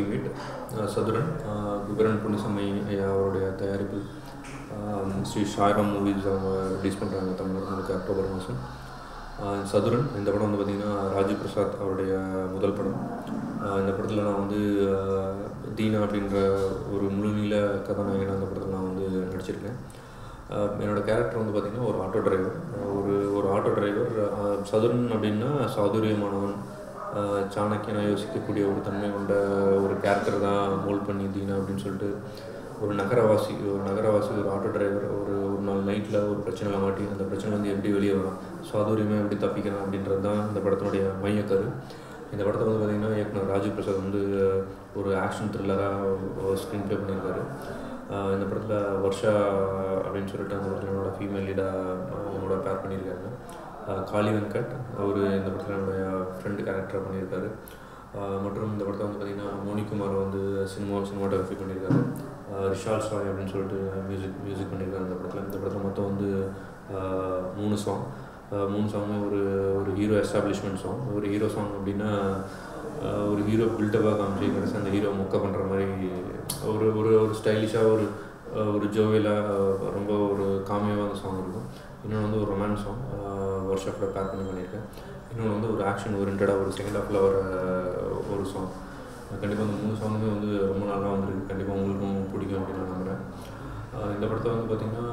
teammate சதுரன் குபரன் புனிசம்மை ஐயா அவருடைய தயாரிப்பில் ஆஹ் ஸ்ரீ ஷாய்ராம் மூவிஸ் அவங்க ரிலீஸ் பண்ணுறாங்க தமிழ்நாட்டுக்கு அக்டோபர் மாதம் ஆஹ் சதுரன் இந்த படம் வந்து பார்த்திங்கன்னா ராஜு பிரசாத் அவருடைய முதல் படம் ஆஹ் இந்த படத்தில் நான் வந்து ஆஹ் தீனா அப்படின்ற ஒரு முழுநீள கதாநாயகன் அந்த படத்தில் நான் வந்து நடிச்சிருக்கேன் ஆஹ் என்னோட கேரக்டர் வந்து பார்த்திங்கன்னா ஒரு ஆட்டோ டிரைவர் ஒரு ஒரு ஆட்டோ டிரைவர் ஆஹ் சதுரன் அப்படின்னா சாதுரியமானவன் ஆஹ் சாணக்கியனா யோசிக்கக்கூடிய ஒரு தன்மை கொண்ட ஒரு கேரக்டர் தான் மோல்ட் பண்ணி தீனா அப்படின்னு சொல்லிட்டு ஒரு நகரவாசி ஒரு நகரவாசி ஒரு ஆட்டோ டிரைவர் ஒரு ஒரு நாள் நைட்டில் ஒரு பிரச்சனைல மாட்டி அந்த பிரச்சனை வந்து எப்படி வெளியே வரும் சாதுரியமாக எப்படி தப்பிக்கலாம் அப்படின்றது தான் இந்த படத்தினுடைய மையக்கரு இந்த படத்தை வந்து பார்த்திங்கன்னா இயக்குனர் ராஜு பிரசாத் வந்து ஒரு ஆக்ஷன் த்ரில்லராக ஸ்க்ரீன் ப்ளே பண்ணியிருக்காரு ஆஹ் இந்த படத்தில் வர்ஷா அப்படின்னு சொல்லிட்டு அந்த படத்தில் என்னோட ஃபீமேல் லீடாக என்னோட பேர் பண்ணியிருக்காங்க ஆஹ் காளி வெங்கட் அவர் இந்த படத்தில் என்னுடைய ஃப்ரெண்டு கேரக்டர் பண்ணியிருக்காரு ஆஹ் மற்றும் இந்த படத்தை வந்து பார்த்திங்கன்னா மோனிகுமார் வந்து சினிமா சினிமாட்டோகிராஃபி பண்ணியிருக்காரு ஆஹ் ரிஷால் சாய் அப்படின்னு சொல்லிட்டு மியூசிக் மியூசிக் பண்ணியிருக்காரு இந்த படத்தில் இந்த படத்தில் மொத்தம் வந்து ஆஹ் மூணு சாங் மூணு சாங்குமே ஒரு ஒரு ஹீரோ எஸ்டாப்ளிஷ்மெண்ட் சாங் ஒரு ஹீரோ சாங் அப்படின்னா ஆஹ் ஒரு ஹீரோ பில்டப்பாக காமிச்சு கடைசி அந்த ஹீரோ மொக்க பண்ணுற மாதிரி ஒரு ஒரு ஒரு ஸ்டைலிஷாக ஒரு ஆஹ் ஒரு ஜோவியலாக ரொம்ப ஒரு காமியாவாக அந்த சாங் இருக்கும் இன்னொன்று வந்து ஒரு ரொமான்ஸ் சாங் ஒர்க் ஷாப்பில் பேக் பண்ணி பண்ணியிருக்கேன் இன்னொன்று வந்து ஒரு ஆக்ஷன் ஓரியன்டாக ஒரு செகண்ட் ஹாஃபில் வர ஒரு சாங் கண்டிப்பாக அந்த மூணு சாங்குமே வந்து ரொம்ப நல்லா வந்திருக்கு கண்டிப்பாக உங்களுக்கும் பிடிக்கும் அப்படின்னு நான் நம்புகிறேன் ஆஹ் இந்த படத்தை வந்து பார்த்திங்கன்னா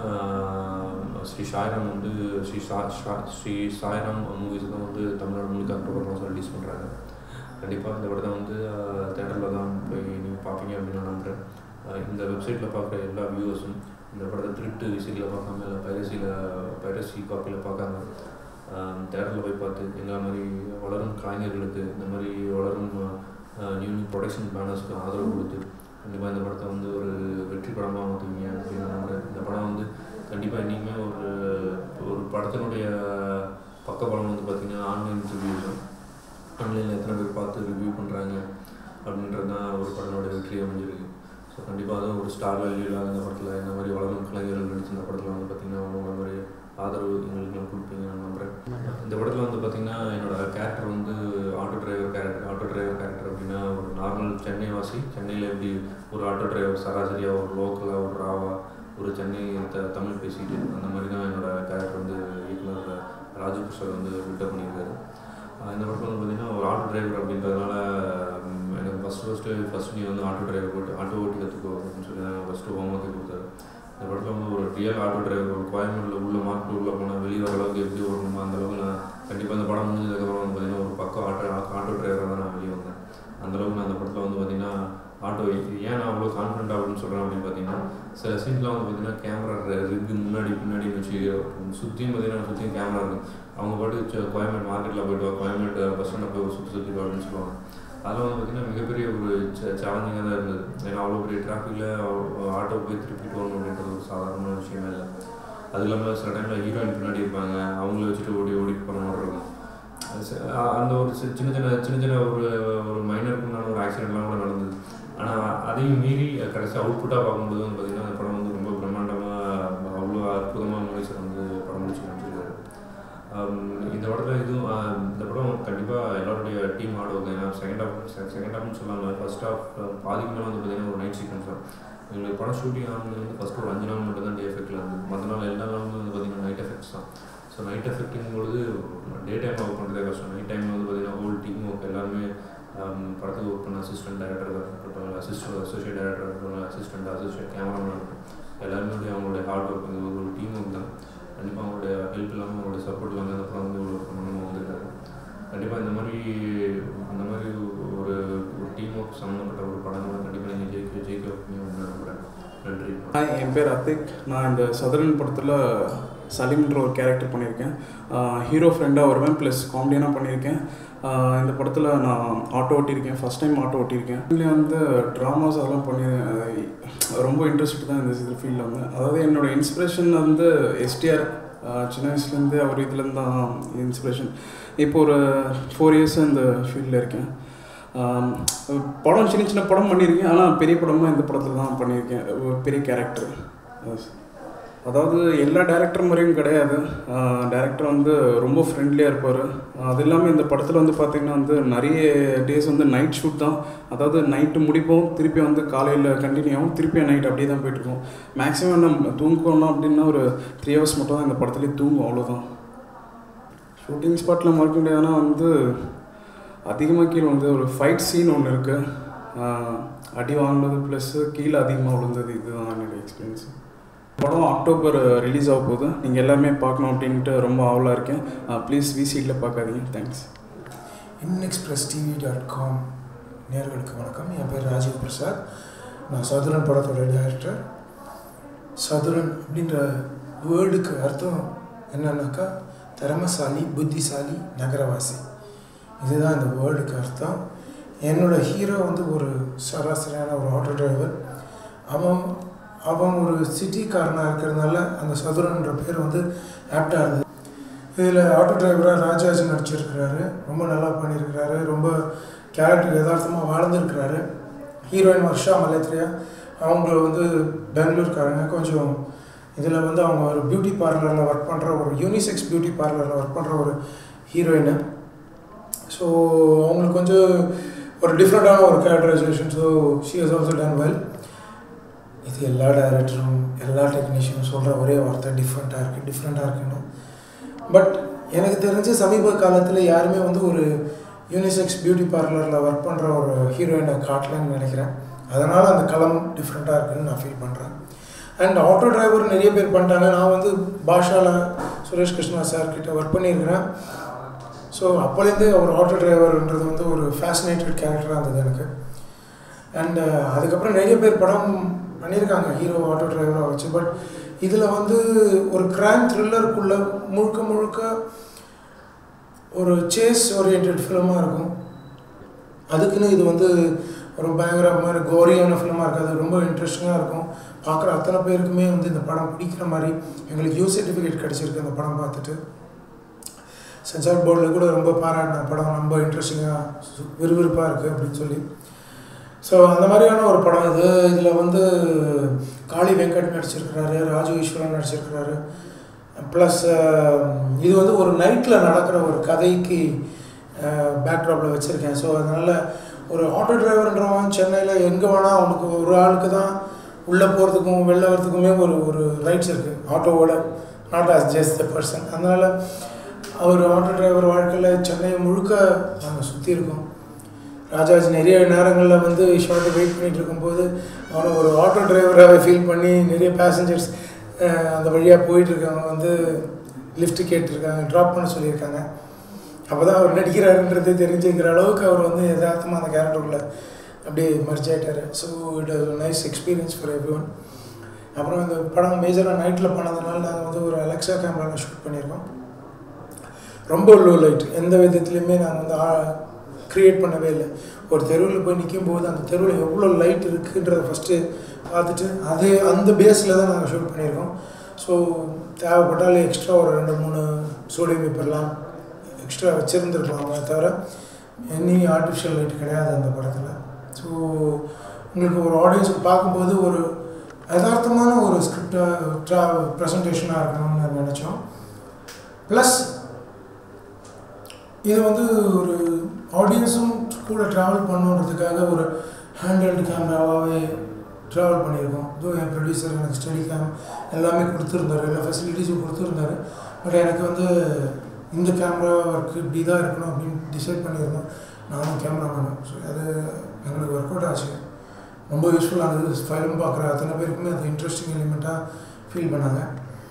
ஸ்ரீ சாய்ராம் வந்து ஸ்ரீ சா ஷா- ஸ்ரீ சாய்ராம் மூவிஸ் தான் வந்து தமிழ்நாடு முழுக்க அக்டோபர் மாதம் ரிலீஸ் பண்ணுறாங்க கண்டிப்பாக இந்த படத்தை வந்து தேட்டரில் தான் போய் நீங்கள் பார்ப்பீங்க அப்படின்னு நான் நம்புகிறேன் ஆஹ் இந்த வெப்சைட்டில் பார்க்குற எல்லா வியூவர்ஸும் இந்த படத்தை திருட்டு விசிட்டில் பார்க்காம இல்லை பைரசியில் பைரசி காப்பியில் பார்க்காம தேட்டரில் போய் பார்த்து எங்களை மாதிரி வளரும் கலைஞர்களுக்கு இந்த மாதிரி வளரும் நியூ நியூ ப்ரொடக்ஷன் பேனர்ஸ்க்கு ஆதரவு கொடுத்து கண்டிப்பாக இந்த படத்தை வந்து ஒரு வெற்றி படமாக மாற்றுவீங்க அப்படின்னு நான் நம்புகிறேன் இந்த படம் வந்து கண்டிப்பாக இன்றைக்குமே ஒரு ஒரு படத்தினுடைய பக்கபலம் வந்து பார்த்திங்கன்னா ஆன்லைன் ரிவ்யூஸ் ஆன்லைனில் எத்தனை பேர் பார்த்து ரிவ்யூ பண்ணுறாங்க அப்படின்றது தான் ஒரு படத்தோட வெற்றி அமைஞ்சிருக்கு ஸோ கண்டிப்பாக அதுவும் ஒரு ஸ்டார் வேல்யூ இல்லாத இந்த படத்தில் இந்த மாதிரி வளரும் கலைஞர்கள் நடிச்ச இந்த படத்தில் வந்து பார்த்திங்கன்னா அவங்க மாதிரி ஆதரவு எங்களுக்குலாம் கொடுப்பீங்க நான் நம்புகிறேன் இந்த படத்தில் வந்து பார்த்திங்கன்னா என்னோட கேரக்டர் வந்து auto driver character auto driver character அப்படின்னா ஒரு நார்மல் சென்னை வாசி சென்னையில் எப்படி ஒரு ஆட்டோ டிரைவர் சராசரியாக ஒரு லோக்கலாக ஒரு ராவா ஒரு சென்னை த தமிழ் பேசிட்டு அந்த மாதிரி தான் என்னோட கேரக்டர் வந்து இயக்குனர் ராஜு பிரசாத் வந்து பில்டப் பண்ணியிருக்காரு ஆஹ் இந்த படத்தில் வந்து பார்த்திங்கன்னா ஒரு ஆட்டோ டிரைவர் அப்படின்றதுனால ம், எனக்கு ஃபஸ்ட்டு ஃபஸ்ட்டு ஃபஸ்ட் நீ வந்து ஆட்டோ டிரைவர் போட்டு ஆட்டோ ஓட்டி கற்றுக்கோ அப்படின்னு சொல்லி நான் ஃபஸ்ட்டு ஹோம் ஒர்க்கு கொடுத்தாரு இந்த படத்தில் வந்து ஒரு ரியல் ஆட்டோ டிரைவர் ஒரு கோயம்புத்தூரில் உள்ள மார்க்கெட் உள்ளே போனால் வெளியே வர அளவுக்கு எப்படி ஓடணுமோ அந்த அளவுக்கு நான் கண்டிப்பாக இந்த படம் முடிஞ்சதுக்கப்புறம் வந்து பார்த்திங்கன்னா ஒரு பக்கம் ஆட்டோ ஆட்டோ டிரைவராக தான் நான் வெளியே வந்தேன் அந்த அளவுக்கு நான் அந்த படத்தில் வந்து பார்த்திங்கன்னா ஆட்டோ ஏன் நான் அவ்வளோ கான்ஃபிடென்ட் அப்படின்னு சொல்கிறேன் அப்படின்னு பார்த்தீங்கன்னா சில சீன்லாம் வந்து பார்த்தீங்கன்னா கேமரா ரிக்கு முன்னாடி பின்னாடி வச்சு சுற்றியும் பார்த்தீங்கன்னா சுற்றியும் கேமரா இருக்கும் அவங்க பாட்டு கோயம்பேடு மார்க்கெட்டில் போயிட்டு வா கோயம்பேடு பஸ் ஸ்டாண்டில் போய் சுற்றி சுற்றிட்டு வா அப்படின்னு சொல்லுவாங்க அதெல்லாம் வந்து பார்த்திங்கன்னா மிகப்பெரிய ஒரு சேலஞ்சிங்காக தான் இருந்தது ஏன்னா அவ்வளோ பெரிய டிராஃபிக்கில் ஆட்டோ போய் திருப்பிட்டு வரணும் அப்படின்றது ஒரு சாதாரண விஷயமே இல்லை அது இல்லாமல் சில டைமில் ஹீரோயின் பின்னாடி இருப்பாங்க அவங்கள வச்சுட்டு ஓடி ஓடி போகிற மாதிரி இருக்கும் அது ச- அ- அந்த ஒரு சி- சின்ன சின்ன சின்ன சின்ன ஒரு ஒரு மைனருக்குண்டான ஒரு ஆக்சிடென்ட்லாம் கூட நடந்தது ஆனால் அதையும் மீறி கடைசி அவுட்புட்டாக பார்க்கும்போது வந்து பார்த்திங்கன்னா அந்த படம் வந்து ரொம்ப பிரம்மாண்டமாக அவ்வளோ அற்புதமாக மனுஷன் வந்து படம் முடிச்சு காமிச்சிருக்காரு ஆம், இந்த படத்தில் இதுவும் ஆ, இந்த படம் கண்டிப்பாக எல்லாருடைய டீம் ஆட் ஒர்க் ஏன்னா செகண்ட் ஹாஃப் செகண்ட் ஹாஃப்னு சொல்லாமல் ஃபர்ஸ்ட் ஹாஃப் பாதிக்கு மேலே வந்து பார்த்திங்கன்னா ஒரு நைட் சீக்வன்ஸ் தான் எங்களுக்கு படம் ஷூட்டிங் ஆனது வந்து ஃபஸ்ட்டு ஒரு அஞ்சு நாள் மட்டும் தான் டே எஃபெக்டில் இருந்தது மற்ற நாள் எல்லா நாளும் வந்து பார்த்திங்கன்னா நைட் எஃபெக்ட்ஸ் தான் ஸோ நைட் எஃபெக்டிங் பொழுது டே டைம் ஒர்க் பண்ணுறதே கஷ்டம் நைட் டைமில் வந்து பார்த்திங்கன்னா ஹோல் டீம் ஒர்க் எல்லாருமே ஆம், படத்துக்கு ஒர்க் பண்ண அசிஸ்டன்ட் டைரக்டராக இருக்கட்டும் அசிஸ்டன்ட் அசோசியேட் டைரக்டராக இருக்கட்டும் அசிஸ்டன்ட் அசோசியேட் கேமராமேன் இருக்கட்டும் எல்லாருமே அவங்களுடைய ஹார்ட் ஒர்க் வந்து ஒரு டீம் ஒர்க் தான் கண்டிப்பாக அவங்களுடைய ஹெல்ப் இல்லாமல் அவங்களுடைய சப்போர்ட் இல்லாமல் இந்த படம் வந்து இவ்வளோ பிரமாண்டமாக வந்திருக்காரு கண்டிப்பாக இந்த மாதிரி இந்த மாதிரி ஒரு ஒரு டீம் ஒர்க் சம்மந்தப்பட்ட ஒரு படங்களை கண்டிப்பாக நீங்கள் ஜெயிக்க ஜெயிக்க வைப்பீங்க அப்படின்னு நான் நம்புகிறேன் நன்றி ஹாய் என் பேர் அத்திக் நான் இந்த சதுரன் படத்தில் சலீம்ன்ற ஒரு கேரக்டர் பண்ணியிருக்கேன் ஹீரோ ஃப்ரெண்டாக வருவேன் ப்ளஸ் காமெடியனாக பண்ணியிருக்கேன் ஆஹ் இந்த படத்தில் நான் ஆட்டோ ஓட்டியிருக்கேன் ஃபஸ்ட் டைம் ஆட்டோ ஓட்டியிருக்கேன் இதுல வந்து ட்ராமாஸ் அதெல்லாம் பண்ணி அஹ் ரொம்ப இன்ட்ரெஸ்ட் தான் இந்த ஃபீல்டில் வந்து அதாவது என்னோடய இன்ஸ்பிரேஷன் வந்து எஸ்டிஆர் சின்ன வயசுலேருந்து அவர் இதுலேருந்து தான் இன்ஸ்பிரேஷன் இப்போ ஒரு ஃபோர் இயர்ஸ் இந்த ஃபீல்டில் இருக்கேன் ஆம், படம் சின்ன சின்ன படம் பண்ணியிருக்கேன் ஆனால் பெரிய படமாக இந்த படத்தில் தான் பண்ணியிருக்கேன் ஒரு பெரிய கேரக்டர் அதாவது எல்லா டேரக்டர் மாதிரியும் கிடையாது டேரக்டர் வந்து ரொம்ப ஃப்ரெண்ட்லியாக இருப்பார் அது இல்லாமல் இந்த படத்தில் வந்து பார்த்திங்கன்னா வந்து நிறைய டேஸ் வந்து நைட் ஷூட் தான் அதாவது நைட்டு முடிப்போம் திருப்பி வந்து காலையில் கண்டினியூ ஆகும் திருப்பி நைட் அப்படியே தான் போயிட்டுருக்கோம் மேக்ஸிமம் நம்ம தூங்கணும் அப்படின்னா ஒரு த்ரீ ஹவர்ஸ் மட்டும் தான் இந்த படத்துலேயே தூங்கும் அவ்வளோதான் ஷூட்டிங் ஸ்பாட்டில் மறக்க முடியாதுன்னா வந்து அதிகமாக கீழே வந்து ஒரு ஃபைட் சீன் ஒன்று இருக்குது அடி வாங்கினது ப்ளஸ்ஸு கீழே அதிகமாக விழுந்தது இதுதான் என்னோடய எக்ஸ்பீரியன்ஸ் படம் அக்டோபர் ரிலீஸ் ஆக போகுது நீங்கள் எல்லாருமே பார்க்கணும் அப்படின்ட்டு ரொம்ப ஆவலாக இருக்கேன் ப்ளீஸ் விசிட்டில் பார்க்காதீங்க thanks in express TV dot com நேர்களுக்கு வணக்கம் என் பேர் ராஜீவ் பிரசாத் நான் சதுரன் படத்தோட டைரக்டர் சதுரன் அப்படின்ற வேர்டுக்கு அர்த்தம் என்னன்னாக்கா திறமசாலி புத்திசாலி நகரவாசி இதுதான் இந்த வேர்டுக்கு அர்த்தம் என்னோடய ஹீரோ வந்து ஒரு சராசரியான ஒரு ஆட்டோ டிரைவர் அவன் அவன் ஒரு சிட்டிக்காரனாக இருக்கிறதுனால அந்த சதுரன்ற பேர் வந்து ஆப்டாக இருந்தது இதில் ஆட்டோ டிரைவராக ராஜாஜி நடிச்சிருக்கிறாரு ரொம்ப நல்லா பண்ணியிருக்கிறாரு ரொம்ப கேரக்டர் யதார்த்தமாக வாழ்ந்துருக்கிறாரு ஹீரோயின் வர்ஷா மலேத்ரியா அவங்க வந்து பெங்களூர்காரங்க கொஞ்சம் இதில் வந்து அவங்க ஒரு பியூட்டி பார்லரில் ஒர்க் பண்ணுற ஒரு யூனிசெக்ஸ் பியூட்டி பார்லரில் ஒர்க் பண்ணுற ஒரு ஹீரோயினு ஸோ அவங்களுக்கு கொஞ்சம் ஒரு டிஃப்ரெண்ட்டான ஒரு characterization so she has also done well இது எல்லா டைரக்டரும் எல்லா டெக்னீஷியனும் சொல்கிற ஒரே வார்த்தை டிஃப்ரெண்ட்டாக இருக்குது டிஃப்ரெண்ட்டாக இருக்குன்னு பட் எனக்கு தெரிஞ்ச சமீப காலத்தில் யாருமே வந்து ஒரு யூனிசெக்ஸ் பியூட்டி பார்லரில் ஒர்க் பண்ணுற ஒரு ஹீரோயினை காட்டலன்னு நினைக்கிறேன் அதனால் அந்த களம் டிஃப்ரெண்ட்டாக இருக்குன்னு நான் ஃபீல் பண்ணுறேன் அண்ட் ஆட்டோ டிரைவர் நிறைய பேர் பண்ணிட்டாங்க நான் வந்து பாஷாவில் சுரேஷ் கிருஷ்ணா சார் கிட்ட ஒர்க் பண்ணியிருக்கிறேன் ஸோ அப்போலேருந்து அவர் ஆட்டோ டிரைவர்ன்றது வந்து ஒரு ஃபேசினேட்டட் கேரக்டராக இருந்தது எனக்கு அண்டு அதுக்கப்புறம் நிறைய பேர் படம் பண்ணியிருக்காங்க ஹீரோ ஆட்டோ டிரைவராக வச்சு பட் இதில் வந்து ஒரு கிரைம் த்ரில்லருக்குள்ளே முழுக்க முழுக்க ஒரு சேஸ் ஓரியன்ட் ஃபிலிமாக இருக்கும் அதுக்குன்னு இது வந்து ஒரு பயங்கர மாதிரி கோரியான ஃபிலிமாக இருக்காது ரொம்ப இன்ட்ரெஸ்டிங்காக இருக்கும் பார்க்குற அத்தனை பேருக்குமே வந்து இந்த படம் பிடிக்கிற மாதிரி எங்களுக்கு யூ சர்டிஃபிகேட் கிடச்சிருக்கு அந்த படம் பார்த்துட்டு சென்சார் போர்டில் கூட ரொம்ப பாராட்டின படம் ரொம்ப இன்ட்ரெஸ்டிங்காக விறுவிறுப்பாக இருக்குது அப்படின்னு சொல்லி ஸோ அந்த மாதிரியான ஒரு படம் இது இதில் வந்து காளி வெங்கட் நடிச்சிருக்கிறாரு ராஜு ஈஸ்வரன் நடிச்சிருக்கிறாரு ப்ளஸ் இது வந்து ஒரு நைட்டில் நடக்கிற ஒரு கதைக்கு பேக்ட்ராப்பில் வச்சுருக்கேன் ஸோ அதனால் ஒரு ஆட்டோ டிரைவர்ன்றவன் சென்னையில் எங்கே வேணால் அவனுக்கு ஒரு ஆளுக்கு தான் உள்ளே போகிறதுக்கும் வெளில வரதுக்குமே ஒரு ஒரு ரைட்ஸ் இருக்குது ஆட்டோவோட not as just the person அதனால் அவர் ஆட்டோ டிரைவர் வாழ்க்கையில் சென்னையை முழுக்க நாங்கள் சுற்றி இருக்கோம் ராஜாஜி நிறைய நேரங்களில் வந்து ஷார்ட்டை வெயிட் பண்ணிகிட்டு இருக்கும்போது அவனை ஒரு ஆட்டோ டிரைவராகவே ஃபீல் பண்ணி நிறைய பேசஞ்சர்ஸ் அந்த வழியாக போயிட்டுருக்கவங்க வந்து லிஃப்ட் கேட்டிருக்காங்க ட்ராப் பண்ண சொல்லியிருக்காங்க அப்போ தான் அவர் நடிக்கிறாருன்றது தெரிஞ்சுக்கிற அளவுக்கு அவர் வந்து யதார்த்தமாக அந்த கேரக்டருக்குள்ள அப்படியே மர்ஜ் ஆகிட்டார் so it is nice experience for everyone அப்புறம் இந்த படம் மேஜராக நைட்டில் பண்ணதுனால நாங்கள் வந்து ஒரு அலெக்ஸா கேமராவில் ஷூட் பண்ணியிருக்கோம் ரொம்ப லோ லைட் எந்த விதத்துலையுமே நாங்கள் வந்து க்ரியேட் பண்ணவே இல்லை ஒரு தெருவில் போய் நிற்கும் போது அந்த தெருவில் எவ்வளோ லைட் இருக்குன்றதை ஃபஸ்ட்டு பார்த்துட்டு அதே அந்த பேஸில் தான் நாங்கள் ஷூட் பண்ணியிருக்கோம் ஸோ தேவைப்பட்டாலே எக்ஸ்ட்ரா ஒரு ரெண்டு மூணு சோடியம் பேப்பர்லாம் எக்ஸ்ட்ரா வச்சுருந்துருக்கலாமே தவிர எனி ஆர்டிஃபிஷியல் லைட் கிடையாது அந்த படத்தில் ஸோ உங்களுக்கு ஒரு ஆடியன்ஸுக்கு பார்க்கும்போது ஒரு யதார்த்தமான ஒரு ஸ்கிரிப்டாக ட்ரா ப்ரெசன்டேஷனாக இருக்கணும்னு நினச்சோம் ப்ளஸ் இது வந்து ஒரு ஆடியன்ஸும் கூட ட்ராவல் பண்ணுன்றதுக்காக ஒரு ஹேண்டல்டு கேமராவாகவே ட்ராவல் பண்ணியிருக்கோம் இதோ என் ப்ரொடியூசர் எனக்கு ஸ்டடி கேம் எல்லாமே கொடுத்துருந்தாரு எல்லா ஃபெசிலிட்டிஸும் கொடுத்துருந்தாரு பட் எனக்கு வந்து இந்த கேமரா ஒர்க் இப்படி தான் இருக்கணும் அப்படின்னு டிசைட் பண்ணியிருந்தோம் நானும் கேமரா பண்ணேன் ஸோ அது எங்களுக்கு ஒர்க் அவுட் ஆச்சு ரொம்ப யூஸ்ஃபுல்லாக இருந்தது ஃபிலிம் பார்க்குற அத்தனை பேருக்குமே அது இன்ட்ரெஸ்டிங் எலிமெண்ட்டாக ஃபீல் பண்ணாங்க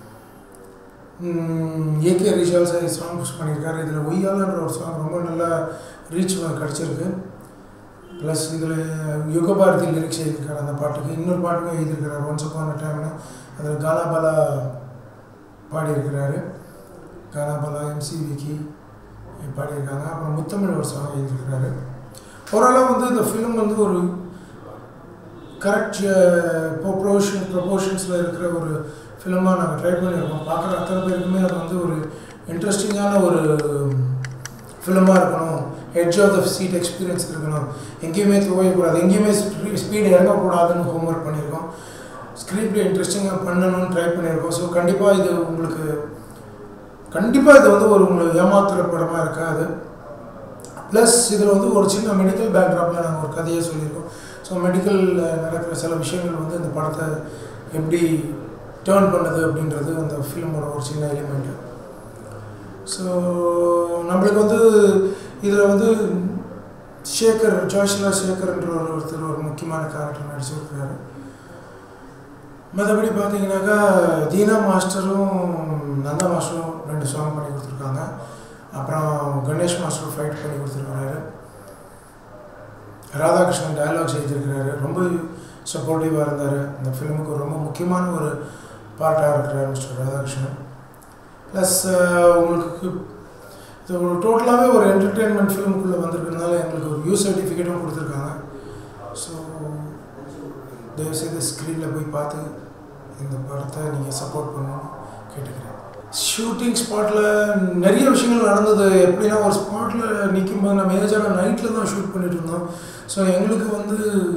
ஏகே ரிஷால் சார் சாங்ஸ் பண்ணியிருக்காரு இதில் ஒய்யாலன்ற ஒரு சாங் ரொம்ப நல்லா ரீச் கிடச்சிருக்கு ப்ளஸ் இதில் யுகபாரதி லிரிக்ஸ் எழுதியிருக்காரு அந்த பாட்டுக்கு இன்னொரு பாட்டுக்கும் எழுதியிருக்கிறார் ஒன்ஸ் அப்பான டைம்னு அதில் காலாபாலா பாடியிருக்கிறாரு காலாபாலா எம்சி விக்கி பாடியிருக்காங்க அப்புறம் முத்தமிழ் ஒரு சாங் எழுதியிருக்கிறாரு ஓரளவு வந்து இந்த ஃபிலிம் வந்து ஒரு கரெக்ட் ப்ரொபோஷன் ப்ரொபோஷன்ஸில் இருக்கிற ஒரு ஃபிலிமாக நாங்கள் ட்ரை பண்ணியிருக்கோம் பார்க்குற அத்தனை பேருக்குமே அது வந்து ஒரு இன்ட்ரெஸ்டிங்கான ஒரு ஃபிலிமாக இருக்கணும் edge of the seat experience இருக்கணும் எங்கேயுமே துவையக்கூடாது எங்கேயுமே ஸ்பீடு இறங்கக்கூடாதுன்னு ஹோம்ஒர்க் பண்ணியிருக்கோம் ஸ்க்ரீன் ப்ளே இன்ட்ரெஸ்டிங்காக பண்ணணும்னு ட்ரை பண்ணியிருக்கோம் ஸோ கண்டிப்பாக இது உங்களுக்கு கண்டிப்பாக இது வந்து ஒரு உங்களுக்கு ஏமாத்துற படமாக இருக்காது ப்ளஸ் இதில் வந்து ஒரு சின்ன மெடிக்கல் பேக்ராப்பில் நாங்கள் ஒரு கதையை சொல்லியிருக்கோம் ஸோ மெடிக்கலில் நடக்கிற சில விஷயங்கள் வந்து இந்த படத்தை எப்படி டேர்ன் பண்ணுது அப்படின்றது அந்த ஃபிலிமோட ஒரு சின்ன எலிமெண்ட்டு ஸோ நம்மளுக்கு வந்து இதில் வந்து சேகர் ஜோஷிலா சேகர்ன்ற ஒரு ஒருத்தர் ஒரு முக்கியமான கேரக்டர் நடிச்சிருக்கிறாரு மற்றபடி பார்த்தீங்கன்னாக்கா தீனா மாஸ்டரும் நந்தா மாஸ்டரும் ரெண்டு சாங் பண்ணி கொடுத்துருக்காங்க அப்புறம் கணேஷ் மாஸ்டர் ஃபைட் பண்ணி கொடுத்துருக்காரு ராதாகிருஷ்ணன் டயலாக்ஸ் எழுதியிருக்கிறாரு ரொம்ப சப்போர்ட்டிவாக இருந்தார் இந்த ஃபிலிமுக்கு ஒரு ரொம்ப முக்கியமான ஒரு பார்ட்டாக இருக்கிறார் மிஸ்டர் ராதாகிருஷ்ணன் ப்ளஸ் உங்களுக்கு இது ஒரு டோட்டலாகவே ஒரு என்டர்டெயின்மெண்ட் ஃபிலிமுக்குள்ளே வந்திருக்கிறதுனால எங்களுக்கு ஒரு யூ சர்டிஃபிகேட்டும் கொடுத்துருக்காங்க ஸோ தயவுசெய்து ஸ்க்ரீனில் போய் பார்த்து இந்த படத்தை நீங்கள் சப்போர்ட் பண்ணணும்னு கேட்டுக்கிறேன் ஷூட்டிங் ஸ்பாட்டில் நிறைய விஷயங்கள் நடந்தது எப்படின்னா ஒரு ஸ்பாட்டில் நிற்கும்போது நம்ம ஏஜான நைட்டில் தான் ஷூட் பண்ணிட்டு இருந்தோம் ஸோ எங்களுக்கு வந்து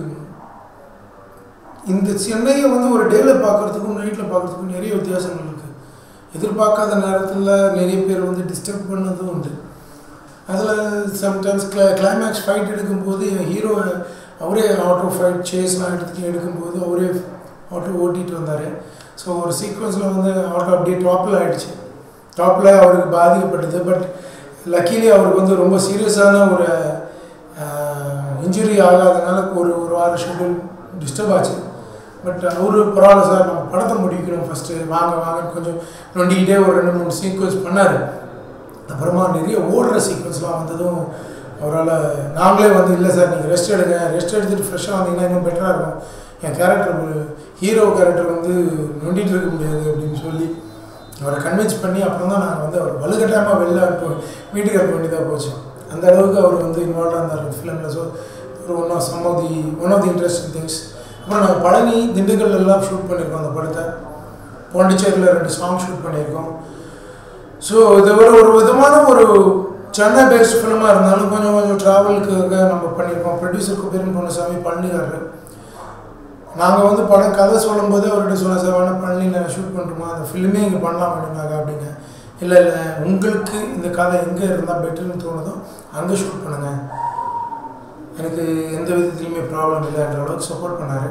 இந்த சென்னையை வந்து ஒரு டேயில் பார்க்குறதுக்கும் நைட்டில் பார்க்குறதுக்கும் நிறைய வித்தியாசங்கள் இருக்குது எதிர்பார்க்காத நேரத்தில் நிறைய பேர் வந்து டிஸ்டர்ப் பண்ணதும் உண்டு அதில் சம்டைம்ஸ் கிளை கிளைமேக்ஸ் ஃபைட் எடுக்கும்போது என் ஹீரோ அவரே ஆட்டோ ஃபைட் சேஸ்லாம் எடுத்துட்டு எடுக்கும்போது அவரே ஆட்டோ ஓட்டிகிட்டு வந்தார் ஸோ ஒரு சீக்வன்ஸில் வந்து ஆட்டோ அப்படியே டாப்பில் ஆகிடுச்சு டாப்பில் அவருக்கு பாதிக்கப்பட்டது பட் லக்கிலி அவருக்கு வந்து ரொம்ப சீரியஸான ஒரு இன்ஜுரி ஆகாதனால ஒரு ஒரு வாரம் ஷெட்யூல் டிஸ்டர்ப் ஆச்சு பட் அவரு பரவாயில்ல சார் நம்ம படத்தை முடிக்கணும் ஃபஸ்ட்டு வாங்க வாங்கன்னு கொஞ்சம் நொண்டிக்கிட்டே ஒரு ரெண்டு மூணு சீக்வன்ஸ் பண்ணார் அப்புறமா நிறைய ஓடுற சீக்வன்ஸ்லாம் வந்ததும் அவரால் நாங்களே வந்து இல்லை சார் நீங்கள் ரெஸ்ட் எடுங்க ரெஸ்ட் எடுத்துகிட்டு ஃப்ரெஷ்ஷாக வந்தீங்கன்னா இன்னும் பெட்டராக இருக்கும் என் கேரக்டர் ஒரு ஹீரோ கேரக்டர் வந்து நொண்டிட்டு இருக்க முடியாது அப்படின்னு சொல்லி அவரை கன்வின்ஸ் பண்ணி அப்புறம் தான் நாங்கள் வந்து அவர் வலுக்கட்டாயமாக வெளில அனுப்ப வீட்டுக்கு அனுப்ப வேண்டியதாக போச்சு அந்த அளவுக்கு அவர் வந்து இன்வால்வாக இருந்தார் ஃபிலிமில் ஸோ ஒரு one of some of the one of the interesting things அப்புறம் நாங்கள் பழனி திண்டுக்கல் எல்லாம் ஷூட் பண்ணியிருக்கோம் அந்த படத்தை பாண்டிச்சேரியில் ரெண்டு சாங் ஷூட் பண்ணியிருக்கோம் ஸோ இதை விட ஒரு விதமான ஒரு சென்னை பேஸ்ட் ஃபிலிமாக இருந்தாலும் கொஞ்சம் கொஞ்சம் ட்ராவலுக்கு நம்ம பண்ணியிருக்கோம் ப்ரொடியூசர் குபேரன் பொன்னுசாமி பழனிக்காரரு நாங்கள் வந்து படம் கதை சொல்லும்போது அவர்கிட்ட சொன்ன சார் வேணா பழனியில் ஷூட் பண்ணுறோமா அந்த ஃபிலிமே இங்கே பண்ணலாம் வேணுனாங்க அப்படிங்க இல்லை இல்லை உங்களுக்கு இந்த கதை எங்கே இருந்தால் பெட்டர்னு தோணுதோ அங்கே ஷூட் பண்ணுங்கள் எனக்கு எந்த விதத்துலையுமே ப்ராப்ளம் இல்லைன்ற அளவுக்கு சப்போர்ட் பண்ணார்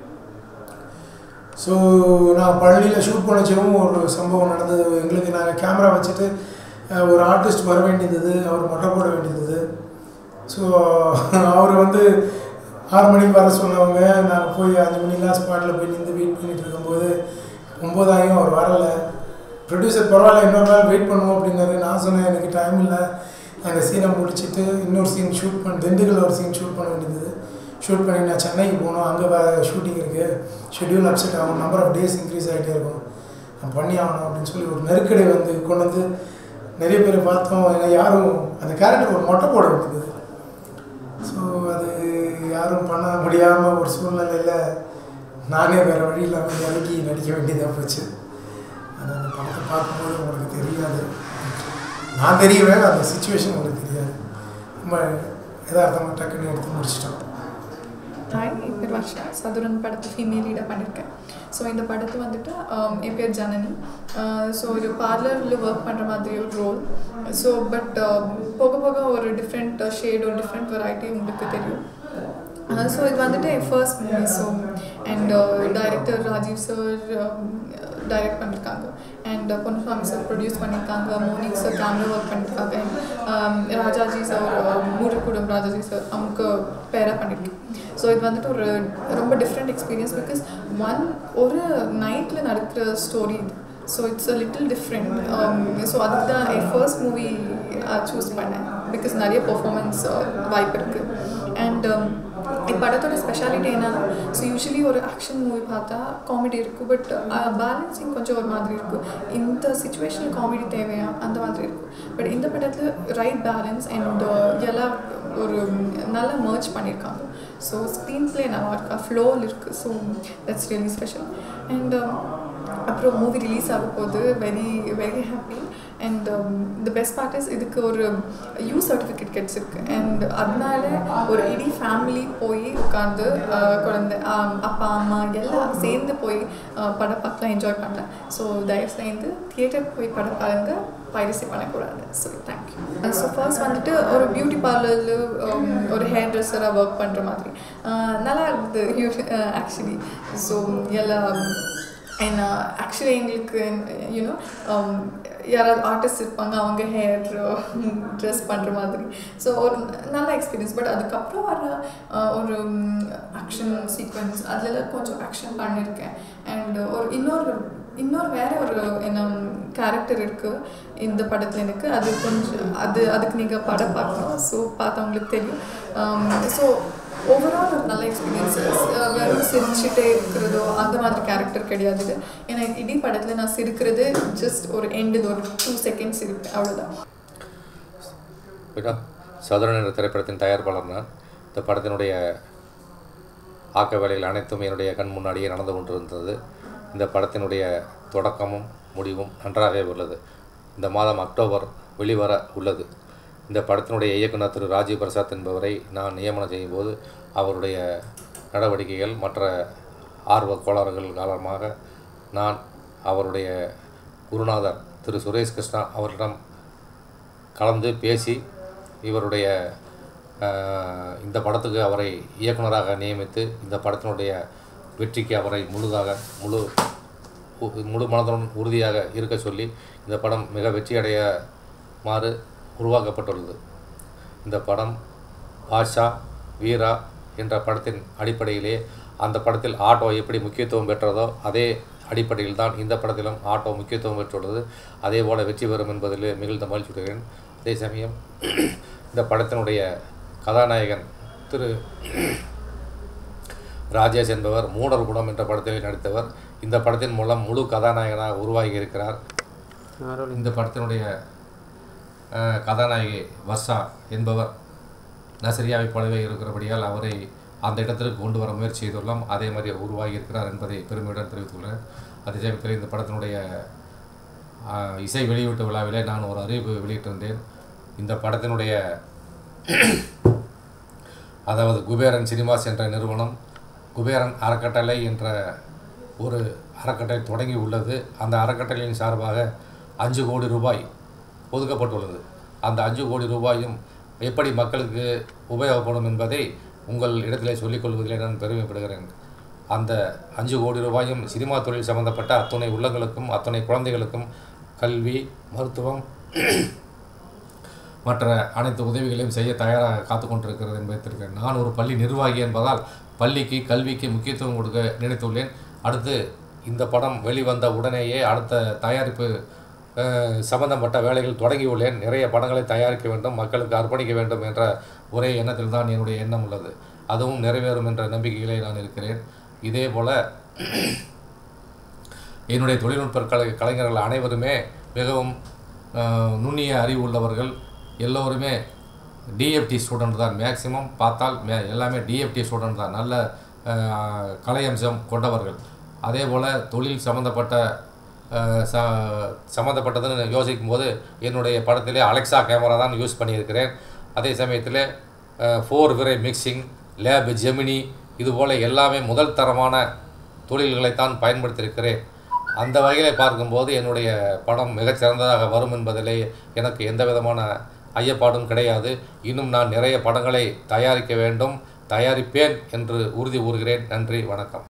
ஸோ நான் பழனியில் ஷூட் பண்ணச்சவும் ஒரு சம்பவம் நடந்தது எங்களுக்கு நாங்கள் கேமரா வச்சுட்டு ஒரு ஆர்டிஸ்ட் வர வேண்டியது அவர் மொட்டை போட வேண்டியது ஸோ அவர் வந்து ஆறு மணிக்கு வர சொன்னவங்க நாங்கள் போய் அஞ்சு மணிலாம் ஸ்பாட்டில் போய் நின்று வெயிட் பண்ணிட்டு இருக்கும்போது ஒம்போதாயும் அவர் வரலை ப்ரொடியூசர் பரவாயில்ல இன்னொரு நாள் வெயிட் பண்ணுவோம் அப்படின்னாரு நான் சொன்னேன் எனக்கு டைம் இல்லை அந்த சீனை முடிச்சுட்டு இன்னொரு சீன் ஷூட் பண்ண திண்டுக்கல்ல ஒரு சீன் ஷூட் பண்ண வேண்டியது ஷூட் பண்ணி நான் சென்னைக்கு போகணும் அங்கே வேறு ஷூட்டிங் இருக்குது ஷெட்யூல் அப்செட் ஆகும் நம்பர் ஆஃப் டேஸ் இன்க்ரீஸ் ஆகிட்டே இருக்கும் நான் பண்ணி ஆகணும் அப்படின்னு சொல்லி ஒரு நெருக்கடி வந்து கொண்டு வந்து நிறைய பேர் பார்த்தோம் ஏன்னா யாரும் அந்த கேரக்டர் ஒரு மொட்டை போட வேண்டியது ஸோ அது யாரும் பண்ண முடியாமல் ஒரு சூழ்நிலையில் நானே வேறு வழி இல்லாமல் இறங்கி நடிக்க வேண்டியதாக போச்சு அது அந்த படத்தை பார்க்கும்போது உங்களுக்கு தெரியாது நான் தெரியவேன் அந்த சுச்சுவேஷன் உங்களுக்கு தெரியாது ரொம்ப யதார்த்தமாக டக்குன்னு எடுத்து முடிச்சிட்டோம் ஹாய் என் பேர் வர்ஷா சதுரன் படத்தை ஃபீமேல் லீடாக பண்ணியிருக்கேன் ஸோ இந்த படத்து வந்துட்டு ஆம், என் பேர் ஜனனி ஸோ இது பார்லரில் ஒர்க் பண்ணுற மாதிரி ஒரு ரோல் ஸோ பட் போக போக ஒரு டிஃப்ரெண்ட் ஷேட் ஒரு டிஃப்ரெண்ட் வெரைட்டி உங்களுக்கு தெரியும் ஸோ இது வந்துட்டு என் first movie so and director Rajeev sir direct பண்ணியிருக்காங்க அண்ட் பொன்னுசாமி சார் ப்ரொடியூஸ் பண்ணியிருக்காங்க மோனிக் சார் கேமரா ஒர்க் பண்ணியிருக்காங்க and, um, ராஜாஜி சார் மூரக்குடம் ராஜாஜி சார் அவங்க பேராக பண்ணியிருக்கேன் ஸோ இது வந்துட்டு ஒரு ரொம்ப டிஃப்ரெண்ட் எக்ஸ்பீரியன்ஸ் பிகாஸ் ஒன் ஒரு நைட்டில் நடக்கிற ஸ்டோரி இது so it's a little different so அதுக்கு தான் என் ஃபர்ஸ்ட் மூவி சூஸ் பண்ணேன் பிகாஸ் நிறைய பெர்ஃபார்மன்ஸ் வாய்ப்பு இருக்குது அண்ட் இப்படத்தோட ஸ்பெஷாலிட்டி என்னன்னா ஸோ யூஸ்வலி ஒரு ஆக்ஷன் மூவி பார்த்தா காமெடி இருக்கும் பட் பேலன்சிங் கொஞ்சம் ஒரு மாதிரி இருக்கும் இந்த சுச்சுவேஷனில் காமெடி தேவையா அந்த மாதிரி இருக்கும் பட் இந்த படத்தில் ரைட் பேலன்ஸ் அண்ட் எல்லாம் ஒரு நல்லா மர்ச் பண்ணியிருக்காங்க ஸோ ஸ்க்ரீன் ப்ளே நல்லா இருக்கா ஃப்ளோவில் இருக்குது so that's really special and அப்புறம் மூவி ரிலீஸ் ஆக போகுது very very happy and the best part is இதுக்கு ஒரு யூ சர்டிஃபிகேட் கிடச்சிருக்கு அண்ட் அதனால ஒரு இடி ஃபேமிலி போய் உட்காந்து குழந்தை ஆம், அப்பா அம்மா எல்லாம் சேர்ந்து போய் அஹ், படம் பார்க்கலாம் என்ஜாய் பண்ணலாம் ஸோ தயவு செய்து தியேட்டர் போய் படம் பாருங்க பைரசி பண்ணக்கூடாது ஸோ தேங்க்யூ ஸோ ஃபர்ஸ்ட் வந்துட்டு ஒரு பியூட்டி பார்லரில் ஒரு ஹேர் ட்ரெஸ்ஸராக ஒர்க் பண்ணுற மாதிரி அஹ், நல்லா இருந்தது ஆக்சுவலி ஸோ எல்லாம் அண்ட் ஆக்சுவலி எங்களுக்கு யூனோ யாராவது ஆர்டிஸ்ட் இருப்பாங்க அவங்க ஹேர் ட்ரெஸ் பண்ணுற மாதிரி ஸோ ஒரு நல்ல எக்ஸ்பீரியன்ஸ் பட் அதுக்கப்புறம் வர அஹ், ஒரு ஆக்ஷன் சீக்வன்ஸ் அதிலலாம் கொஞ்சம் ஆக்ஷன் பண்ணியிருக்கேன் அண்ட் ஒரு இன்னொரு இன்னொரு வேற ஒரு என்ன கேரக்டர் இருக்குது இந்த படத்தில் எனக்கு அது கொஞ்சம் அது அதுக்கு நீங்கள் படம் பார்க்கணும் ஸோ பார்த்தவங்களுக்கு தெரியும் ஸோ ஓவரால் ஒரு நல்ல எக்ஸ்பீரியன்ஸஸ் வெறும் சிரிச்சுட்டே இருக்கிறதோ அந்த மாதிரி கேரக்டர் கிடையாது இது ஏன்னா இடி படத்தில் நான் சிரிக்கிறது ஜஸ்ட் ஒரு எண்டில் ஒரு டூ செகண்ட்ஸ் இருப்பேன் அவ்வளோதான் விடா சதுரன் என்ற திரைப்படத்தின் தயாரிப்பாளர் நான் இந்த படத்தினுடைய ஆக்க வேலைகள் அனைத்தும் என்னுடைய கண் முன்னாடியே நடந்து கொண்டிருந்தது இந்த படத்தினுடைய தொடக்கமும் முடிவும் நன்றாகவே உள்ளது இந்த மாதம் அக்டோபர் வெளிவர உள்ளது இந்த படத்தினுடைய இயக்குனர் திரு ராஜீவ் பிரசாத் என்பவரை நான் நியமனம் செய்யும்போது அவருடைய நடவடிக்கைகள் மற்ற ஆர்வ கோளாறுகள் காரணமாக நான் அவருடைய குருநாதர் திரு சுரேஷ் கிருஷ்ணா அவரிடம் கலந்து பேசி இவருடைய அஹ், இந்த படத்துக்கு அவரை இயக்குனராக நியமித்து இந்த படத்தினுடைய வெற்றிக்கு அவரை முழுதாக முழு உ- முழு மனதுடன் உறுதியாக இருக்க சொல்லி இந்த படம் மிக வெற்றியடையமாறு உருவாக்கப்பட்டுள்ளது இந்த படம் பாஷா வீரா என்ற படத்தின் அடிப்படையிலே அந்த படத்தில் ஆட்டோ எப்படி முக்கியத்துவம் பெற்றதோ அதே அடிப்படையில் தான் இந்த படத்திலும் ஆட்டோ முக்கியத்துவம் பெற்றுள்ளது அதே போல வெற்றி பெறும் என்பதில் மிகுந்த மகிழ்ச்சியுடைகிறேன் அதே சமயம் இந்த படத்தினுடைய கதாநாயகன் திரு ராஜேஷ் என்பவர் மூடர் குணம் என்ற படத்தில் நடித்தவர் இந்த படத்தின் மூலம் முழு கதாநாயகனாக உருவாகி இருக்கிறார் இந்த படத்தினுடைய அஹ், கதாநாயகி வர்ஷா என்பவர் நசரியாவை போலவே இருக்கிறபடியால் அவரை அந்த இடத்திற்கு கொண்டு வர முயற்சி செய்துள்ளோம் அதே மாதிரி உருவாகி இருக்கிறார் என்பதை பெருமையுடன் தெரிவித்துள்ளேன் அதே சமயத்தில் இந்த படத்தினுடைய அஹ், இசை வெளியீட்டு விழாவிலே நான் ஒரு அறிவிப்பு வெளியிட்டிருந்தேன் இந்த படத்தினுடைய அதாவது குபேரன் சினிமாஸ் என்ற நிறுவனம் குபேரன் அறக்கட்டளை என்ற ஒரு அறக்கட்டளை தொடங்கி உள்ளது அந்த அறக்கட்டளையின் சார்பாக அஞ்சு கோடி ரூபாய் ஒதுக்கப்பட்டுள்ளது அந்த அஞ்சு கோடி ரூபாயும் எப்படி மக்களுக்கு உபயோகப்படும் என்பதை உங்கள் இடத்திலே சொல்லிக் கொள்வதிலே நான் பெருமைப்படுகிறேன் அந்த அஞ்சு கோடி ரூபாயும் சினிமா தொழில் சம்பந்தப்பட்ட அத்துணை உள்ளங்களுக்கும் அத்துணை குழந்தைகளுக்கும் கல்வி மருத்துவம் மற்ற அனைத்து உதவிகளையும் செய்ய தயாராக காத்து கொண்டிருக்கிறது என்பதை தெரிவிக்கிறேன் நான் ஒரு பள்ளி நிர்வாகி என்பதால் பள்ளிக்கு கல்விக்கு முக்கியத்துவம் கொடுக்க நினைத்துள்ளேன் அடுத்து இந்த படம் வெளிவந்த உடனேயே அடுத்த தயாரிப்பு அஹ், சம்பந்தப்பட்ட வேலைகள் தொடங்கியுள்ளேன் நிறைய படங்களை தயாரிக்க வேண்டும் மக்களுக்கு அர்ப்பணிக்க வேண்டும் என்ற ஒரே எண்ணத்தில் தான் என்னுடைய எண்ணம் உள்ளது அதுவும் நிறைவேறும் என்ற நம்பிக்கையிலே நான் இருக்கிறேன் இதே போல் என்னுடைய தொழில்நுட்ப கலை கலைஞர்கள் அனைவருமே மிகவும் அஹ், நுண்ணிய அறிவு உள்ளவர்கள் எல்லோருமே டிஎஃப்டி ஸ்டூடெண்ட் தான் மேக்ஸிமம் பார்த்தால் மே எல்லாமே டிஎஃப்டி ஸ்டூடெண்ட் தான் நல்ல அஹ், கலை அம்சம் கொண்டவர்கள் அதே போல் தொழில் சம்மந்தப்பட்ட அஹ், ச சம்மந்தப்பட்டதுன்னு யோசிக்கும் போது என்னுடைய படத்திலே அலெக்சா கேமரா தான் யூஸ் பண்ணியிருக்கிறேன் அதே சமயத்தில் ஃபோர் விரை மிக்சிங் லேப் ஜெமினி இதுபோல் எல்லாமே முதல் தரமான தொழில்களைத்தான் பயன்படுத்தியிருக்கிறேன் அந்த வகையில் பார்க்கும்போது என்னுடைய படம் மிகச்சிறந்ததாக வரும் என்பதிலே எனக்கு எந்த விதமான ஐயப்பாடும் கிடையாது இன்னும் நான் நிறைய படங்களை தயாரிக்க வேண்டும் தயாரிப்பேன் என்று உறுதி கூறுகிறேன் நன்றி வணக்கம்